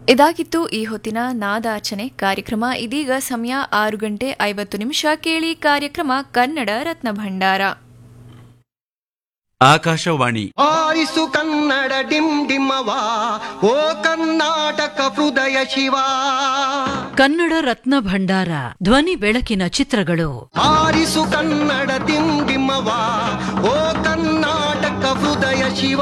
ಇದಾಗಿತ್ತು ಈ ಹೊತ್ತಿನ ನಾದಾರ್ಚನೆ ಕಾರ್ಯಕ್ರಮ ಇದೀಗ ಸಮಯ ಆರು ಗಂಟೆ ಐವತ್ತು ನಿಮಿಷ ಕೇಳಿ ಕಾರ್ಯಕ್ರಮ ಕನ್ನಡ ರತ್ನ ಭಂಡಾರ ಆಕಾಶವಾಣಿ ಆರಿಸು ಕನ್ನಡ ಡಿಮ್ ಡಿಮ್ಮವ ಓ ಕರ್ನಾಟಕ ಹೃದಯ ಶಿವ ಕನ್ನಡ ರತ್ನ ಭಂಡಾರ ಧ್ವನಿ ಬೆಳಕಿನ ಚಿತ್ರಗಳು ಆರಿಸು ಕನ್ನಡ ಡಿಮ್ ಡಿಮ್ಮವ ಓ ಕರ್ನಾಟಕ ಹೃದಯ ಶಿವ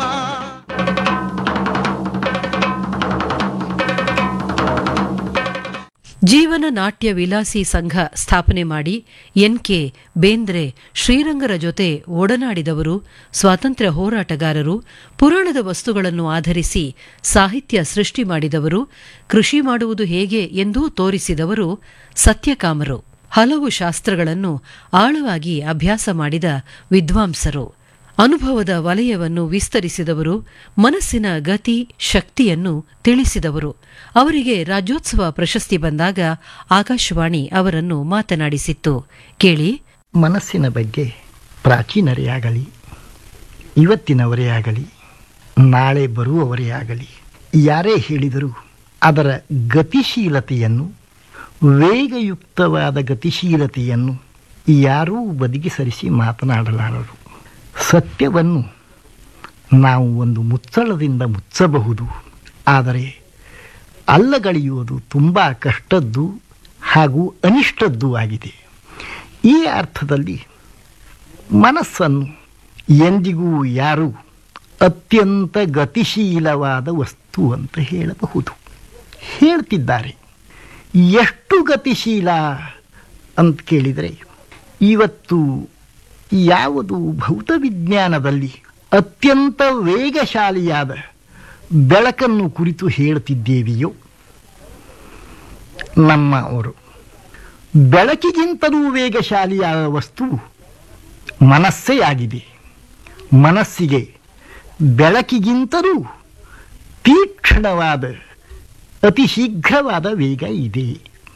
ಜೀವನ ನಾಟ್ಯ ವಿಲಾಸಿ ಸಂಘ ಸ್ಥಾಪನೆ ಮಾಡಿ ಎನ್ಕೆ ಬೇಂದ್ರೆ ಶ್ರೀರಂಗರ ಜೊತೆ ಒಡನಾಡಿದವರು ಸ್ವಾತಂತ್ರ್ಯ ಹೋರಾಟಗಾರರು ಪುರಾಣದ ವಸ್ತುಗಳನ್ನು ಆಧರಿಸಿ ಸಾಹಿತ್ಯ ಸೃಷ್ಟಿ ಮಾಡಿದವರು ಕೃಷಿ ಮಾಡುವುದು ಹೇಗೆ ಎಂದೂ ತೋರಿಸಿದವರು ಸತ್ಯಕಾಮರು ಹಲವು ಶಾಸ್ತ್ರಗಳನ್ನು ಆಳವಾಗಿ ಅಭ್ಯಾಸ ಮಾಡಿದ ವಿದ್ವಾಂಸರು ಅನುಭವದ ವಲಯವನ್ನು ವಿಸ್ತರಿಸಿದವರು ಮನಸ್ಸಿನ ಗತಿ ಶಕ್ತಿಯನ್ನು ತಿಳಿಸಿದವರು ಅವರಿಗೆ ರಾಜ್ಯೋತ್ಸವ ಪ್ರಶಸ್ತಿ ಬಂದಾಗ ಆಕಾಶವಾಣಿ ಅವರನ್ನು ಮಾತನಾಡಿಸಿತ್ತು ಕೇಳಿ ಮನಸ್ಸಿನ ಬಗ್ಗೆ ಪ್ರಾಚೀನರೇ ಆಗಲಿ ಇವತ್ತಿನವರೇ ಆಗಲಿ ನಾಳೆ ಬರುವವರೇ ಆಗಲಿ ಯಾರೇ ಹೇಳಿದರೂ ಅದರ ಗತಿಶೀಲತೆಯನ್ನು ವೇಗಯುಕ್ತವಾದ ಗತಿಶೀಲತೆಯನ್ನು ಯಾರೂ ಬದಿಗೆ ಸರಿಸಿ ಮಾತನಾಡಲಾರರು ಸತ್ಯವನ್ನು ನಾವು ಒಂದು ಮುಚ್ಚಳದಿಂದ ಮುಚ್ಚಬಹುದು ಆದರೆ ಅಲ್ಲಗಳೆಯುವುದು ತುಂಬ ಕಷ್ಟದ್ದು ಹಾಗೂ ಅನಿಷ್ಟದ್ದೂ ಆಗಿದೆ ಈ ಅರ್ಥದಲ್ಲಿ ಮನಸ್ಸನ್ನು ಎಂದಿಗೂ ಯಾರು ಅತ್ಯಂತ ಗತಿಶೀಲವಾದ ವಸ್ತು ಅಂತ ಹೇಳಬಹುದು ಹೇಳ್ತಿದ್ದಾರೆ ಎಷ್ಟು ಗತಿಶೀಲ ಅಂತ ಕೇಳಿದರೆ ಇವತ್ತು ಯಾವುದು ಭೌತವಿಜ್ಞಾನದಲ್ಲಿ ಅತ್ಯಂತ ವೇಗಶಾಲಿಯಾದ ಬೆಳಕನ್ನು ಕುರಿತು ಹೇಳ್ತಿದ್ದೇವೆಯೋ ನಮ್ಮ ಅವರು ಬೆಳಕಿಗಿಂತಲೂ ವೇಗಶಾಲಿಯಾದ ವಸ್ತು ಮನಸ್ಸೇ ಆಗಿದೆ ಮನಸ್ಸಿಗೆ ಬೆಳಕಿಗಿಂತಲೂ ತೀಕ್ಷ್ಣವಾದ ಅತಿ ಶೀಘ್ರವಾದ ವೇಗ ಇದೆ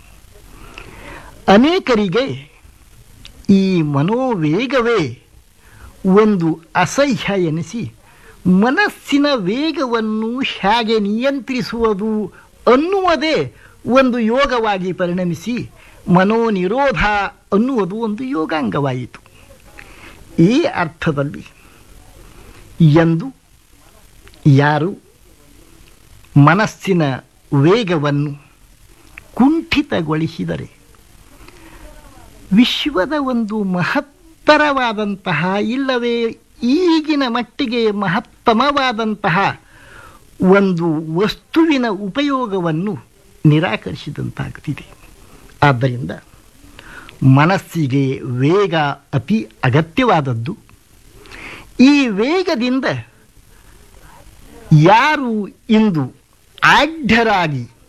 ಅನೇಕರಿಗೆ ಈ ಮನೋವೇಗವೇ ಒಂದು ಅಸಹ್ಯ ಎನಿಸಿ ಮನಸ್ಸಿನ ವೇಗವನ್ನು ಹೇಗೆ ನಿಯಂತ್ರಿಸುವುದು ಅನ್ನುವುದೇ ಒಂದು ಯೋಗವಾಗಿ ಪರಿಣಮಿಸಿ ಮನೋನಿರೋಧ ಅನ್ನುವುದು ಒಂದು ಯೋಗಾಂಗವಾಯಿತು ಈ ಅರ್ಥದಲ್ಲಿ ಎಂದು ಯಾರು ಮನಸ್ಸಿನ ವೇಗವನ್ನು ಕುಂಠಿತಗೊಳಿಸಿದರೆ ವಿಶ್ವದ ಒಂದು ಮಹತ್ತರವಾದಂತಹ ಇಲ್ಲವೇ ಈಗಿನ ಮಟ್ಟಿಗೆ ಮಹತ್ತಮವಾದಂತಹ ಒಂದು ವಸ್ತುವಿನ ಉಪಯೋಗವನ್ನು ನಿರಾಕರಿಸಿದಂತಾಗ್ತಿದೆ ಆದ್ದರಿಂದ ಮನಸ್ಸಿಗೆ ವೇಗ ಅತಿ ಅಗತ್ಯವಾದದ್ದು ಈ ವೇಗದಿಂದ ಯಾರು ಇಂದು ಆಢ್ಯರಾಗಿ